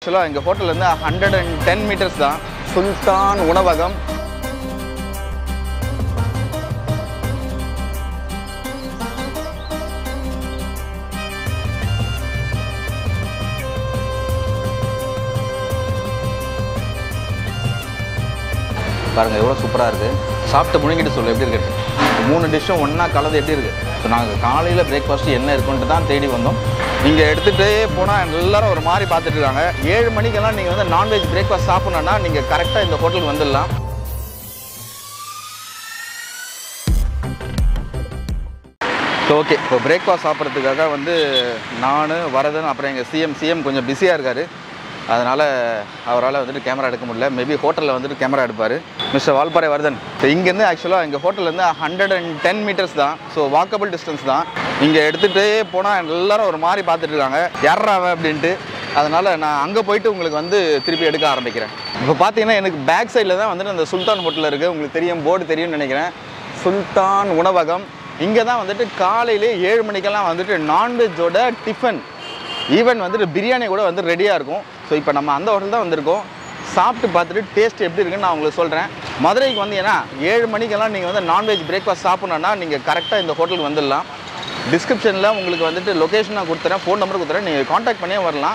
ஆக்சுவலாக எங்கள் ஹோட்டல்லேருந்து ஹண்ட்ரட் அண்ட் டென் மீட்டர்ஸ் தான் சுல்தான் உணவகம் பாருங்கள் எவ்வளோ சூப்பராக இருக்குது சாப்பிட்டு முழுங்கிட்டு சொல்லு எப்படி இருக்குது மூணு டிஷ்ஷும் ஒன்றா கலந்து எப்படி இருக்குது ஸோ நாங்கள் காலையில் பிரேக்ஃபாஸ்ட்டு என்ன இருக்குன்ட்டு தான் தேடி வந்தோம் நீங்கள் எடுத்துகிட்டே போனால் எல்லாரும் ஒரு மாதிரி பார்த்துட்டு இருக்காங்க ஏழு மணிக்கெல்லாம் நீங்கள் வந்து நான்வெஜ் பிரேக்ஃபாஸ்ட் சாப்பிட்ணுன்னா நீங்கள் கரெக்டாக இந்த ஹோட்டலுக்கு வந்துடலாம் ஸோ ஓகே இப்போ பிரேக்ஃபாஸ்ட் சாப்பிட்றதுக்காக வந்து நான் வரதன் அப்புறம் எங்கள் சிஎம் சிஎம் கொஞ்சம் பிஸியாக இருக்கார் அதனால் அவரால் வந்துட்டு கேமரா எடுக்க முடியல மேபி ஹோட்டலில் வந்துட்டு கேமரா எடுப்பார் மிஸ்டர் வால்பாறை வரதன் ஸோ இங்கேருந்து ஆக்சுவலாக எங்கள் ஹோட்டல்லேருந்து ஹண்ட்ரட் அண்ட் டென் மீட்டர்ஸ் தான் ஸோ வாக்கபிள் டிஸ்டன்ஸ் தான் இங்கே எடுத்துகிட்டே போனால் எல்லாரும் ஒரு மாதிரி பார்த்துட்டு இருக்காங்க யாரா அவன் அப்படின்ட்டு அதனால் நான் அங்கே போயிட்டு உங்களுக்கு வந்து திருப்பி எடுக்க ஆரம்பிக்கிறேன் இப்போ பார்த்தீங்கன்னா எனக்கு பேக் சைடில் தான் வந்துட்டு அந்த சுல்தான் ஹோட்டல் இருக்குது உங்களுக்கு தெரியும் போர்டு தெரியும்னு நினைக்கிறேன் சுல்தான் உணவகம் இங்கே தான் வந்துட்டு காலையிலே ஏழு மணிக்கெல்லாம் வந்துட்டு நான்வெஜ்ஜோட டிஃபன் ஈவன் வந்துட்டு பிரியாணி கூட வந்து ரெடியாக இருக்கும் ஸோ இப்போ நம்ம அந்த ஹோட்டல் தான் வந்திருக்கோம் சாப்பிட்டு பார்த்துட்டு டேஸ்ட் எப்படி இருக்குன்னு நான் உங்களுக்கு சொல்கிறேன் மதுரைக்கு வந்தீங்கன்னா ஏழு மணிக்கெல்லாம் நீங்கள் வந்து நான்வெஜ் பிரேக்ஃபாஸ்ட் சாப்பிட்ணுன்னா நீங்கள் கரெக்டாக இந்த ஹோட்டலுக்கு வந்துடலாம் டிஸ்கிரிப்ஷனில் உங்களுக்கு வந்துட்டு லொக்கேஷன் நான் கொடுத்துறேன் ஃபோன் நம்பர் கொடுத்துறேன் நீங்கள் காண்டாக்ட் பண்ணியே வரலாம்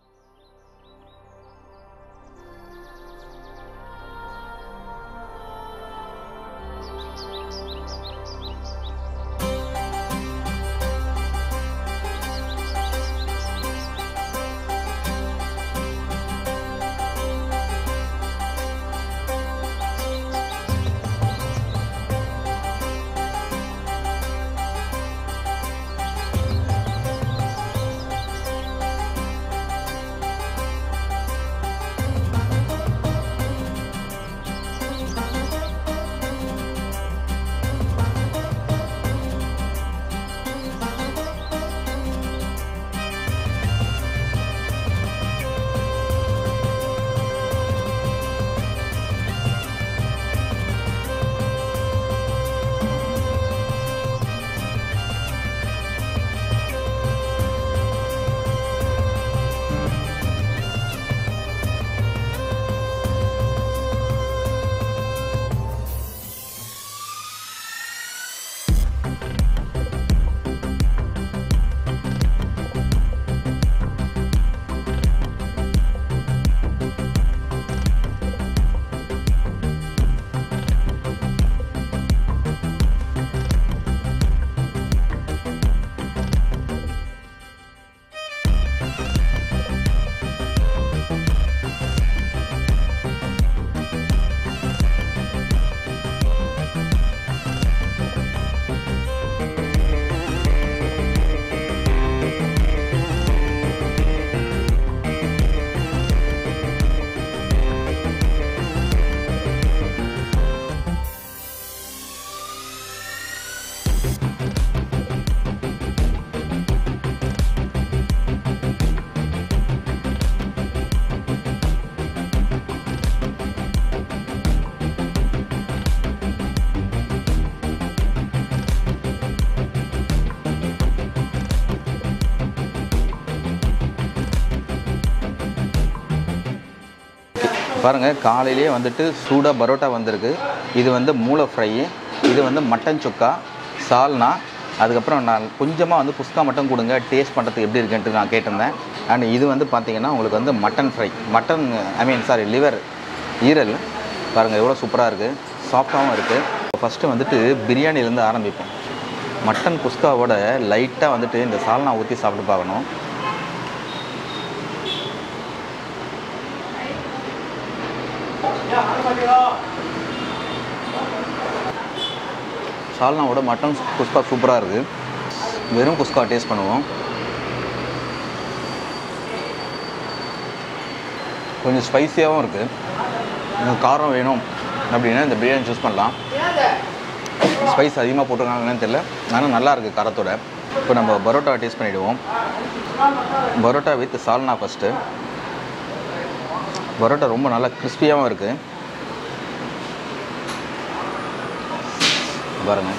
பாருங்கள் காலையிலேயே வந்துட்டு சூடாக பரோட்டா வந்திருக்கு இது வந்து மூளை ஃப்ரை இது வந்து மட்டன் சுக்கா சால்னா அதுக்கப்புறம் நான் கொஞ்சமாக வந்து புஸ்கா மட்டும் கொடுங்க டேஸ்ட் பண்ணுறதுக்கு எப்படி இருக்குன்ட்டு நான் கேட்டிருந்தேன் அண்ட் இது வந்து பார்த்தீங்கன்னா உங்களுக்கு வந்து மட்டன் ஃப்ரை மட்டன் ஐ மீன் சாரி லிவர் ஈரல் பாருங்கள் எவ்வளோ சூப்பராக இருக்குது சாஃப்டாகவும் இருக்குது ஃபஸ்ட்டு வந்துட்டு பிரியாணிலேருந்து ஆரம்பிப்போம் மட்டன் குஸ்காவோட லைட்டாக வந்துட்டு இந்த சால்னா ஊற்றி சாப்பிட்டு பார்க்கணும் சால்னாவோட மட்டன் குஸ்கா சூப்பராக இருக்குது வெறும் குஸ்கா டேஸ்ட் பண்ணுவோம் கொஞ்சம் ஸ்பைஸியாகவும் இருக்குது உங்களுக்கு காரம் வேணும் அப்படின்னா இந்த பிரியாணி சூஸ் பண்ணலாம் ஸ்பைஸ் அதிகமாக போட்டிருக்காங்கன்னு தெரியல ஆனால் நல்லா இருக்குது காரத்தோட இப்போ நம்ம பரோட்டா டேஸ்ட் பண்ணிவிடுவோம் பரோட்டா வித் சால்னா ஃபஸ்ட்டு பரோட்டா ரொம்ப நல்லா கிறிஸ்பியாகவும் இருக்குது பாருங்க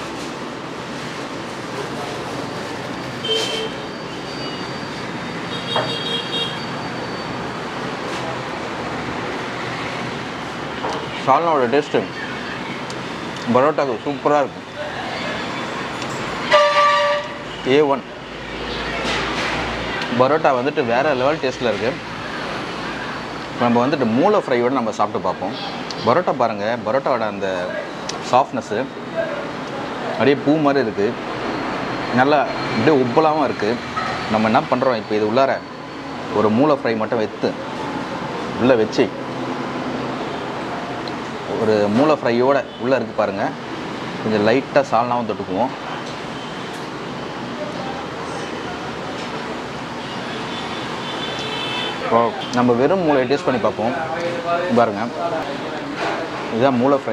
சால்னாவோட டேஸ்ட்டு பரோட்டாக்கு சூப்பராக இருக்கும் ஏ ஒன் பரோட்டா வந்துட்டு வேறு லெவல் டேஸ்ட்டில் இருக்குது நம்ம வந்துட்டு மூளை ஃப்ரையோட நம்ம சாப்பிட்டு பார்ப்போம் பரோட்டா பாருங்கள் பரோட்டாவோட அந்த சாஃப்ட்னஸ்ஸு அப்படியே பூ மாதிரி இருக்குது நல்லா அப்படியே உப்பலாகவும் இருக்குது நம்ம என்ன பண்ணுறோம் இப்போ இது உள்ளார ஒரு மூளை ஃப்ரை மட்டும் வைத்து உள்ளே வச்சு ஒரு மூளை ஃப்ரையோட உள்ளே இருக்குது பாருங்கள் கொஞ்சம் லைட்டாக சால்னாவும் தொட்டுக்குவோம் இப்போ நம்ம வெறும் மூளை டேஸ்ட் பண்ணி பார்ப்போம் பாருங்க இதுதான் மூளை ஃப்ரை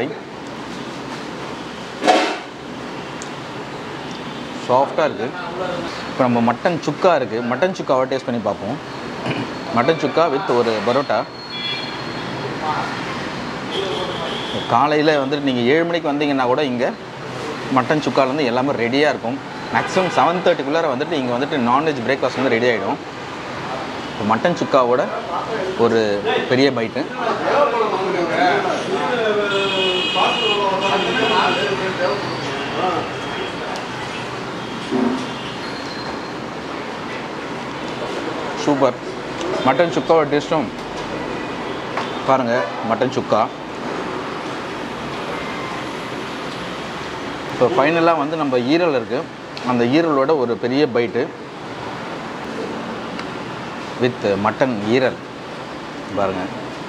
சாஃப்டாக இருக்குது இப்போ நம்ம மட்டன் சுக்கா இருக்குது மட்டன் சுக்காவை டேஸ்ட் பண்ணி பார்ப்போம் மட்டன் சுக்கா வித் ஒரு பரோட்டா காலையில் வந்துட்டு நீங்கள் ஏழு மணிக்கு வந்தீங்கன்னா கூட இங்கே மட்டன் சுக்காலேருந்து எல்லாமே ரெடியாக இருக்கும் மேக்ஸிமம் செவன் தேர்ட்டிக்குள்ளார வந்துட்டு இங்கே வந்துட்டு நான்வெஜ் பிரேக்ஃபாஸ்ட் வந்து ரெடி ஆகிடும் இப்போ மட்டன் சுக்காவோட ஒரு பெரிய பைட்டு சூப்பர் மட்டன் சுக்காவோட டேஸ்ட்டும் பாருங்கள் மட்டன் சுக்கா இப்போ ஃபைனலாக வந்து நம்ம ஈரல் இருக்குது அந்த ஈரலோட ஒரு பெரிய பைட்டு வித் மட்டன் ஈரல் பாருங்க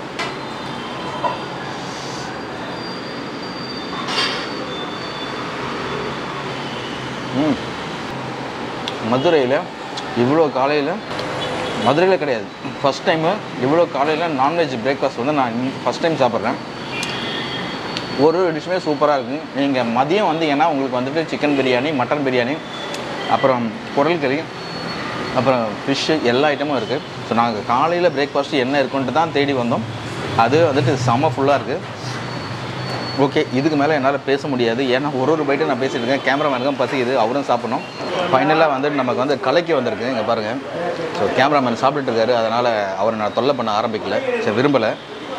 ம் மதுரையில் இவ்வளோ காலையில் மதுரையில் கிடையாது ஃபஸ்ட் டைமு இவ்வளோ காலையில் நான்வெஜ் பிரேக்ஃபாஸ்ட் வந்து நான் ஃபஸ்ட் டைம் சாப்பிட்றேன் ஒரு ஒரு டிஷ்ஷுமே சூப்பராக இருக்குது நீங்கள் மதியம் வந்தீங்கன்னா உங்களுக்கு வந்துட்டு சிக்கன் பிரியாணி மட்டன் பிரியாணி அப்புறம் குடல் கறி அப்புறம் ஃபிஷ்ஷு எல்லா ஐட்டமும் இருக்குது ஸோ நாங்கள் காலையில் பிரேக்ஃபாஸ்ட்டு என்ன இருக்குன்ட்டு தான் தேடி வந்தோம் அது வந்துட்டு செம்ம ஃபுல்லாக இருக்குது ஓகே இதுக்கு மேலே என்னால் பேச முடியாது ஏன்னா ஒரு ஒரு பைட்டு நான் பேசிட்டு இருக்கேன் கேமராமேனுக்கும் பசிக்குது அவரும் சாப்பிடணும் ஃபைனலாக வந்துட்டு நமக்கு வந்து கலைக்கு வந்திருக்கு இங்கே பாருங்கள் ஸோ கேமராமேன் சாப்பிட்டுட்டு இருக்காரு அதனால் அவரை நான் தொல்லை பண்ண ஆரம்பிக்கல சரி விரும்பலை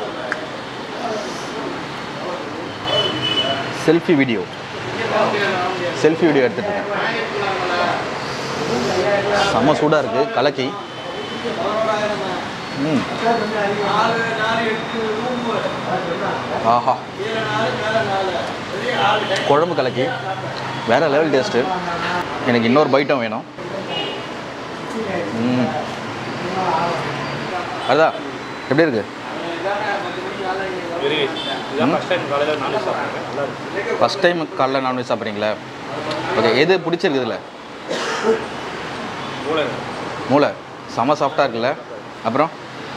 செல்ஃபி வீடியோ செல்ஃபி வீடியோ எடுத்துகிட்டு இருக்கேன் செம்ம சூடாக இருக்குது கலக்கி ம் ஆஹா குழம்பு கலக்கி வேறு லெவல் டேஸ்ட்டு எனக்கு இன்னொரு பைட்டம் வேணும் ம் அதுதான் எப்படி இருக்கு ஃபஸ்ட் டைம் காலைல நான்வெஜ் சாப்பிட்றீங்களா ஓகே எது பிடிச்சிருக்குதுல மூளை செம சாஃப்டாக இருக்குல்ல அப்புறம்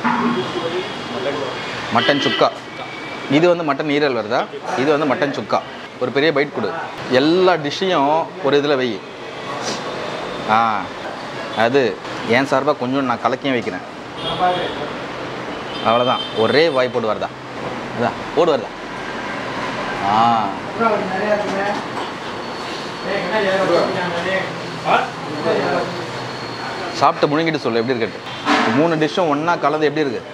மட்டன் சுக்கா இது வந்து மட்டன் ஈரல் வருதா இது வந்து மட்டன் சுக்கா ஒரு பெரிய பைட் கொடு எல்லா டிஷ்ஷையும் ஒரு இதில் வை ஆ அது என் சார்பாக கொஞ்சம் நான் கலக்கியும் வைக்கிறேன் அவ்வளோதான் ஒரே வாய் போட்டு வருதா அதான் போடு வருதா ஆ சாப்பிட்டு முழுங்கிட்டு சொல்லு எப்படி இருக்கு மூணு டிஷ்ஷும் ஒன்றா கலந்து எப்படி இருக்கு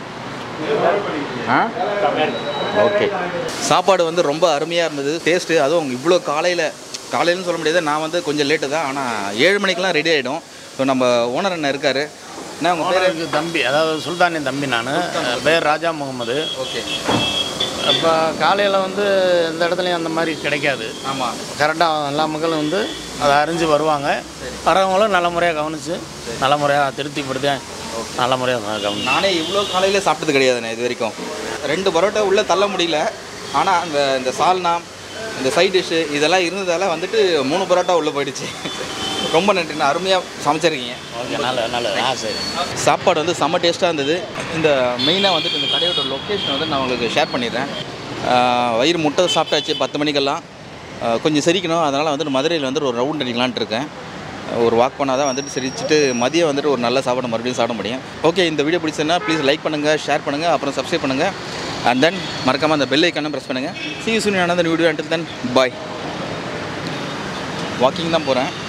ஆ ஓகே சாப்பாடு வந்து ரொம்ப அருமையாக இருந்தது டேஸ்ட்டு அதுவும் இவ்வளோ காலையில் காலையிலன்னு சொல்ல முடியாது நான் வந்து கொஞ்சம் லேட்டு தான் ஆனால் ஏழு மணிக்கெலாம் ரெடி ஆகிடும் ஸோ நம்ம ஓனர் அண்ணன் இருக்கார் என்ன உங்கள் பேர் ஓனருக்கு தம்பி அதாவது சுல்தானின் தம்பி நான் பேர் ராஜா முகமது ஓகே இப்போ காலையில் வந்து இந்த இடத்துலையும் அந்த மாதிரி கிடைக்காது ஆமாம் கரெக்டாக எல்லா மக்களும் வந்து அதை அறிஞ்சு வருவாங்க வரவங்களும் நல்ல முறையாக கவனித்து நல்ல முறையாக திருப்திப்படுத்தி நல்ல முறையாக கவனிச்சு நானே இவ்வளோ காலையில் சாப்பிட்டது கிடையாதுண்ணே இது வரைக்கும் ரெண்டு பரோட்டா உள்ளே தள்ள முடியல ஆனால் அந்த இந்த சால்னா இந்த சைட் டிஷ்ஷு இதெல்லாம் இருந்ததால் வந்துட்டு மூணு பரோட்டா உள்ளே போயிடுச்சு ரொம்ப நன்றிண்ணா அருமையாக சமைச்சிருக்கீங்க ஓகே நல்ல நல்லது ஆ சரி சாப்பாடு வந்து செம்ம டேஸ்ட்டாக இருந்தது இந்த மெயினாக வந்துட்டு இந்த கடையோட லொக்கேஷன் வந்து நான் உங்களுக்கு ஷேர் பண்ணிடுறேன் ஆஹ் வயிறு முட்டை சாப்பிட்டாச்சு பத்து மணிக்கெல்லாம் ஆஹ் கொஞ்சம் செரிக்கணும் அதனால் வந்துட்டு மதுரையில் வந்துட்டு ஒரு ரவுண்ட் அடிக்கலான்ட்டு இருக்கேன் ஒரு வாக் பண்ணால் தான் வந்துட்டு சிரிச்சிட்டு மதியம் வந்துட்டு ஒரு நல்ல சாப்பாடு மறுபடியும் சாப்பிட முடியும் ஓகே இந்த வீடியோ பிடிச்சதுன்னா ப்ளீஸ் லைக் பண்ணுங்கள் ஷேர் பண்ணுங்கள் அப்புறம் சப்ஸ்கிரைப் பண்ணுங்கள் அண்ட் தென் மறக்காமல் அந்த பெல் ஐக்கானும் ப்ரெஸ் பண்ணுங்கள் see you soon another video until then bye walking தான் போகிறேன்